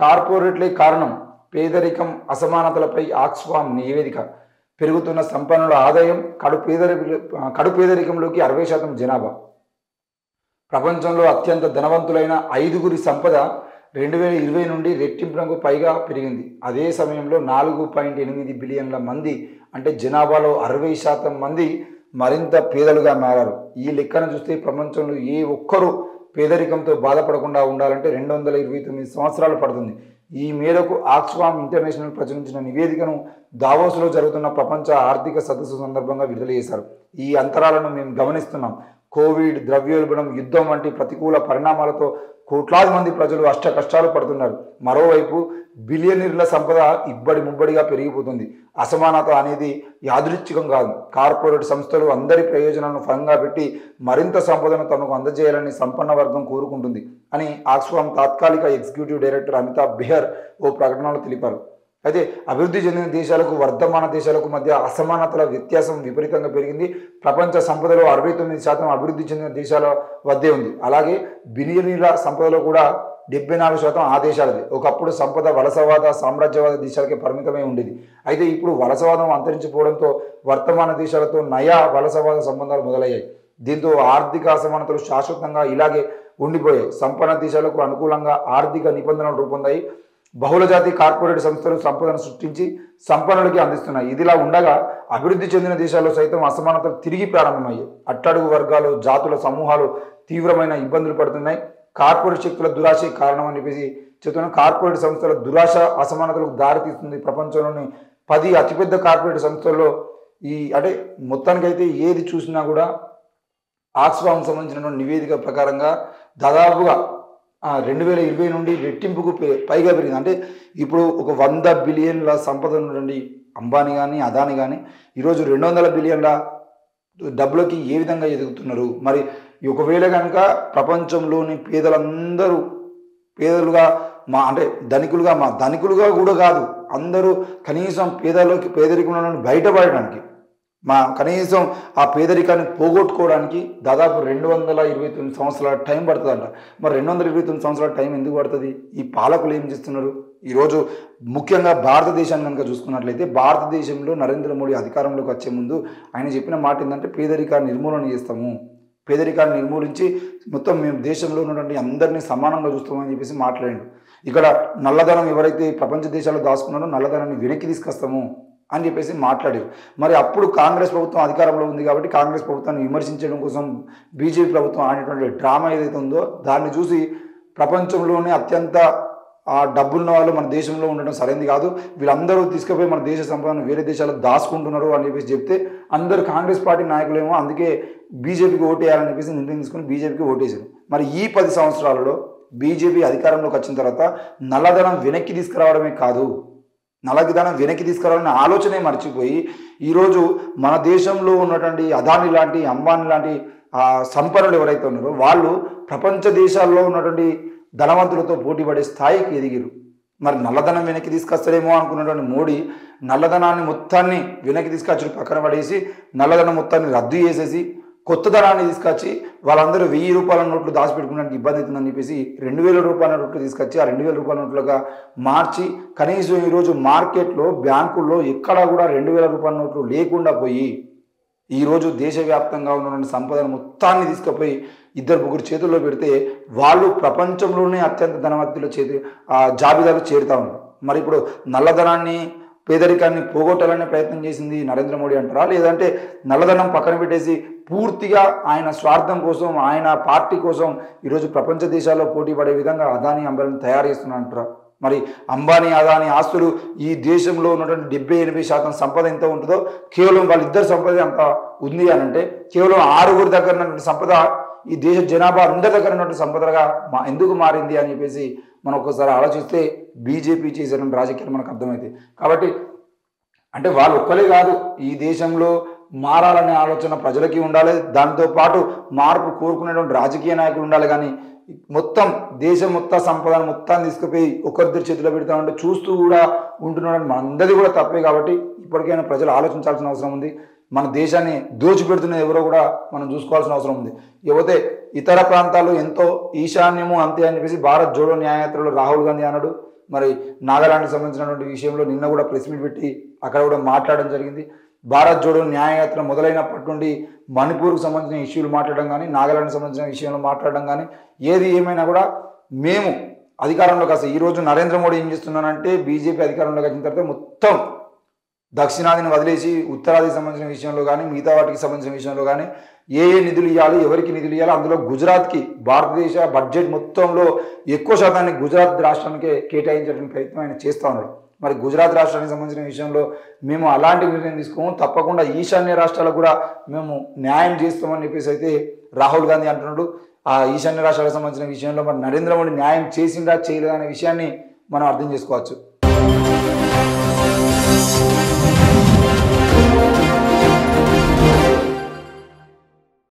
కార్పొరేట్లే కారణం పేదరికం అసమానతలపై ఆక్స్ఫామ్ నివేదిక పెరుగుతున్న సంపన్నుల ఆదాయం కడు పేదరి కడు పేదరికంలోకి అరవై శాతం జనాభా ప్రపంచంలో అత్యంత ధనవంతులైన ఐదుగురి సంపద రెండు వేల ఇరవై నుండి రెట్టింపునకు పైగా పెరిగింది అదే సమయంలో నాలుగు పాయింట్ ఎనిమిది బిలియన్ల మంది అంటే జనాభాలో అరవై శాతం మంది మరింత పేదలుగా మారారు ఈ లెక్కను చూస్తే ప్రపంచంలో ఏ ఒక్కరూ పేదరికంతో బాధపడకుండా ఉండాలంటే రెండు వందల ఇరవై తొమ్మిది సంవత్సరాలు పడుతుంది ఈ మేరకు ఆక్స్ఫామ్ ఇంటర్నేషనల్ ప్రచురించిన నివేదికను దావోస్లో జరుగుతున్న ప్రపంచ ఆర్థిక సదస్సు సందర్భంగా విడుదల చేశారు ఈ అంతరాలను మేము గమనిస్తున్నాం కోవిడ్ ద్రవ్యోల్బణం యుద్ధం వంటి ప్రతికూల పరిణామాలతో కోట్లాది మంది ప్రజలు అష్ట కష్టాలు పడుతున్నారు మరోవైపు బిలియనీర్ల సంపద ఇబ్బడి ముబ్బడిగా పెరిగిపోతుంది అసమానత అనేది యాదృచ్ఛికం కాదు కార్పొరేట్ సంస్థలు అందరి ప్రయోజనాలను ఫలంగా పెట్టి మరింత సంపదను తమకు అందజేయాలని సంపన్న వర్గం కోరుకుంటుంది అని ఆక్స్ఫామ్ తాత్కాలిక ఎగ్జిక్యూటివ్ డైరెక్టర్ అమితాబ్ బిహర్ ఓ ప్రకటనలో తెలిపారు అయితే అభివృద్ధి చెందిన దేశాలకు వర్ధమాన దేశాలకు మధ్య అసమానతల వ్యత్యాసం విపరీతంగా పెరిగింది ప్రపంచ సంపదలో అరవై తొమ్మిది శాతం అభివృద్ధి చెందిన దేశాల వద్దే ఉంది అలాగే బిలియనీల సంపదలో కూడా డెబ్బై నాలుగు శాతం ఆ దేశాలది ఒకప్పుడు సంపద వలసవాద సామ్రాజ్యవాద దేశాలకే పరిమితమై ఉండేది అయితే ఇప్పుడు వలసవాదం అంతరించిపోవడంతో వర్తమాన దేశాలతో నయా వలసవాద సంబంధాలు మొదలయ్యాయి దీంతో ఆర్థిక అసమానతలు శాశ్వతంగా ఇలాగే ఉండిపోయాయి సంపన్న దేశాలకు అనుకూలంగా ఆర్థిక నిబంధనలు రూపొందాయి బహుళజాతి కార్పొరేట్ సంస్థలు సంపదను సృష్టించి సంపన్నులకి అందిస్తున్నాయి ఇదిలా ఉండగా అభివృద్ధి చెందిన దేశాల్లో సైతం అసమానతలు తిరిగి ప్రారంభమయ్యాయి అట్టడుగు వర్గాలు జాతుల సమూహాలు తీవ్రమైన ఇబ్బందులు పడుతున్నాయి కార్పొరేట్ శక్తుల దురాశే కారణం అని చెప్పేసి చెప్తున్న కార్పొరేట్ సంస్థల దురాశ అసమానతలకు దారితీస్తుంది ప్రపంచంలోని పది అతిపెద్ద కార్పొరేట్ సంస్థల్లో ఈ అంటే మొత్తానికైతే ఏది చూసినా కూడా ఆక్స్ఫామ్ సంబంధించినటువంటి నివేదిక ప్రకారంగా దాదాపుగా రెండు వేల ఇరవై నుండి రెట్టింపుకు పై- పైగా పెరిగింది అంటే ఇప్పుడు ఒక వంద బిలియన్ల సంపద ఉన్నటువంటి అంబానీ కానీ అదాని కానీ ఈరోజు రెండు వందల బిలియన్ల డబ్బులకి ఏ విధంగా ఎదుగుతున్నారు మరి ఒకవేళ కనుక ప్రపంచంలోని పేదలందరూ పేదలుగా మా అంటే ధనికులుగా మా ధనికులుగా కూడా కాదు అందరూ కనీసం పేదలోకి పేదరికంలో నుండి బయటపడడానికి మా కనీసం ఆ పేదరికాన్ని పోగొట్టుకోవడానికి దాదాపు రెండు వందల ఇరవై తొమ్మిది సంవత్సరాల టైం పడుతుందంట మరి రెండు వందల ఇరవై తొమ్మిది సంవత్సరాల టైం ఎందుకు పడుతుంది ఈ పాలకులు ఏం చేస్తున్నారు ఈరోజు ముఖ్యంగా భారతదేశాన్ని కనుక చూసుకున్నట్లయితే భారతదేశంలో నరేంద్ర మోడీ అధికారంలోకి వచ్చే ముందు ఆయన చెప్పిన మాట ఏంటంటే పేదరికాన్ని నిర్మూలన చేస్తాము పేదరికాన్ని నిర్మూలించి మొత్తం మేము దేశంలో ఉన్నటువంటి అందరినీ సమానంగా చూస్తామని చెప్పేసి మాట్లాడాడు ఇక్కడ నల్లధనం ఎవరైతే ప్రపంచ దేశాల్లో దాచుకున్నారో నల్లధనాన్ని వెనక్కి తీసుకొస్తాము అని చెప్పేసి మాట్లాడారు మరి అప్పుడు కాంగ్రెస్ ప్రభుత్వం అధికారంలో ఉంది కాబట్టి కాంగ్రెస్ ప్రభుత్వాన్ని విమర్శించడం కోసం బీజేపీ ప్రభుత్వం ఆడినటువంటి డ్రామా ఏదైతే ఉందో దాన్ని చూసి ప్రపంచంలోనే అత్యంత ఆ డబ్బున్న వాళ్ళు మన దేశంలో ఉండడం సరైనది కాదు వీళ్ళందరూ తీసుకుపోయి మన దేశ సంపదను వేరే దేశాలకు దాచుకుంటున్నారు అని చెప్పేసి చెప్తే అందరు కాంగ్రెస్ పార్టీ నాయకులేమో అందుకే బీజేపీకి ఓటేయాలని చెప్పేసి నిర్ణయం తీసుకుని బీజేపీకి ఓటేశారు మరి ఈ పది సంవత్సరాలలో బీజేపీ అధికారంలోకి వచ్చిన తర్వాత నల్లధనం వెనక్కి తీసుకురావడమే కాదు నల్లధనం వెనక్కి తీసుకురావాలనే ఆలోచనే మర్చిపోయి ఈరోజు మన దేశంలో ఉన్నటువంటి అదాని లాంటి అంబానీ లాంటి ఆ, సంపన్నులు ఎవరైతే ఉన్నారో వాళ్ళు ప్రపంచ దేశాల్లో ఉన్నటువంటి ధనవంతులతో పోటీపడే స్థాయికి ఎదిగిరు మరి నల్లధనం వెనక్కి తీసుకొస్తాడేమో అనుకున్నటువంటి మోడీ నల్లధనాన్ని మొత్తాన్ని వెనక్కి తీసుకొచ్చి పక్కన పడేసి నల్లధనం మొత్తాన్ని రద్దు చేసేసి కొత్త ధనాన్ని తీసుకొచ్చి వాళ్ళందరూ వెయ్యి రూపాయల నోట్లు దాచిపెట్టుకోవడానికి ఇబ్బంది అవుతుందని చెప్పేసి రెండు వేల రూపాయల నోట్లు తీసుకొచ్చి ఆ రెండు వేల రూపాయల నోట్లుగా మార్చి కనీసం ఈరోజు మార్కెట్లో బ్యాంకుల్లో ఎక్కడా కూడా రెండు వేల రూపాయల నోట్లు లేకుండా పోయి ఈరోజు దేశవ్యాప్తంగా ఉన్నటువంటి సంపదను మొత్తాన్ని తీసుకుపోయి ఇద్దరు ముగ్గురు చేతుల్లో పెడితే వాళ్ళు ప్రపంచంలోనే అత్యంత ధనవంతుల చేతి ఆ జాబితాలో చేరుతా ఉన్నారు మరి ఇప్పుడు నల్లధనాన్ని పేదరికాన్ని పోగొట్టాలనే ప్రయత్నం చేసింది నరేంద్ర మోడీ అంటారా లేదంటే నల్లధనం పక్కన పెట్టేసి పూర్తిగా ఆయన స్వార్థం కోసం ఆయన పార్టీ కోసం ఈరోజు ప్రపంచ దేశాల్లో పోటీ పడే విధంగా అదాని అంబానీ తయారు చేస్తున్నారంటారా మరి అంబానీ అదాని ఆస్తులు ఈ దేశంలో ఉన్నటువంటి డెబ్బై ఎనభై శాతం సంపద ఎంత ఉంటుందో కేవలం వాళ్ళిద్దరు సంపద అంత ఉంది అని అంటే కేవలం ఆరుగురు దగ్గర ఉన్నటువంటి సంపద ఈ దేశ జనాభా అందరి దగ్గర ఉన్నటువంటి సంపదగా మా ఎందుకు మారింది అని చెప్పేసి మనం ఒక్కసారి ఆలోచిస్తే బీజేపీ చేసినటువంటి రాజకీయాలు మనకు అర్థమవుతాయి కాబట్టి అంటే వాళ్ళు ఒక్కలే కాదు ఈ దేశంలో మారాలనే ఆలోచన ప్రజలకి ఉండాలి దాంతో పాటు మార్పు కోరుకునేటువంటి రాజకీయ నాయకులు ఉండాలి కానీ మొత్తం దేశం మొత్తం సంపదను మొత్తాన్ని తీసుకుపోయి ఒకరిద్దరి చేతిలో పెడతామంటే చూస్తూ కూడా ఉంటున్నాడు మనందరిది కూడా తప్పే కాబట్టి ఇప్పటికైనా ప్రజలు ఆలోచించాల్సిన అవసరం ఉంది మన దేశాన్ని దోచిపెడుతున్నది ఎవరో కూడా మనం చూసుకోవాల్సిన అవసరం ఉంది ఇకపోతే ఇతర ప్రాంతాల్లో ఎంతో ఈశాన్యము అంతే అని చెప్పేసి భారత్ జోడో న్యాయయాత్రలో రాహుల్ గాంధీ అన్నాడు మరి నాగాలాండ్కి సంబంధించినటువంటి విషయంలో నిన్న కూడా ప్రెస్ మీట్ పెట్టి అక్కడ కూడా మాట్లాడడం జరిగింది భారత్ జోడో న్యాయయాత్ర మొదలైనప్పటి నుండి మణిపూర్కు సంబంధించిన ఇష్యూలు మాట్లాడడం కానీ నాగాలాండ్కి సంబంధించిన విషయంలో మాట్లాడడం కానీ ఏది ఏమైనా కూడా మేము అధికారంలోకి వస్తాం ఈరోజు నరేంద్ర మోడీ ఏం చేస్తున్నానంటే బీజేపీ అధికారంలోకి వచ్చిన తర్వాత మొత్తం దక్షిణాదిని వదిలేసి ఉత్తరాదికి సంబంధించిన విషయంలో కానీ మిగతా వాటికి సంబంధించిన విషయంలో కానీ ఏ ఏ నిధులు ఇవ్వాలి ఎవరికి నిధులు ఇవ్వాలి అందులో గుజరాత్కి భారతదేశ బడ్జెట్ మొత్తంలో ఎక్కువ శాతాన్ని గుజరాత్ రాష్ట్రానికే కేటాయించడానికి ప్రయత్నం ఆయన చేస్తూ ఉన్నాడు మరి గుజరాత్ రాష్ట్రానికి సంబంధించిన విషయంలో మేము అలాంటి నిర్ణయం తీసుకోము తప్పకుండా ఈశాన్య రాష్ట్రాలకు కూడా మేము న్యాయం చేస్తామని చెప్పేసి అయితే రాహుల్ గాంధీ అంటున్నాడు ఆ ఈశాన్య రాష్ట్రాలకు సంబంధించిన విషయంలో మరి నరేంద్ర మోడీ న్యాయం చేసిందా చేయలేదా అనే విషయాన్ని మనం అర్థం చేసుకోవచ్చు